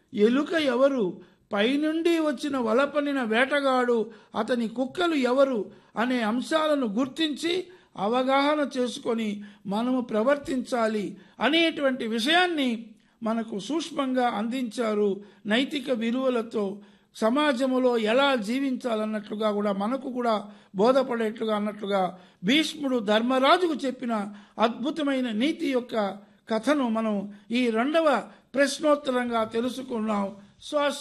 ఎలుక ఎవరు పైనుండి వచ్చిన వలపనిన వేటగాడు అతని కుక్కలు ఎవరు అనే అంశాలను గుర్తించి అవగాహన చేసుకొని మనము ప్రవర్తించాలి అనేటువంటి విషయాన్ని మనకు సూక్ష్మంగా అందించారు నైతిక విలువలతో సమాజంలో ఎలా జీవించాలన్నట్లుగా కూడా మనకు కూడా బోధపడేట్లుగా అన్నట్లుగా భీష్ముడు ధర్మరాజుకు చెప్పిన అద్భుతమైన నీతి యొక్క కథను మనం ఈ రెండవ ప్రశ్నోత్తరంగా తెలుసుకున్నాం స్వ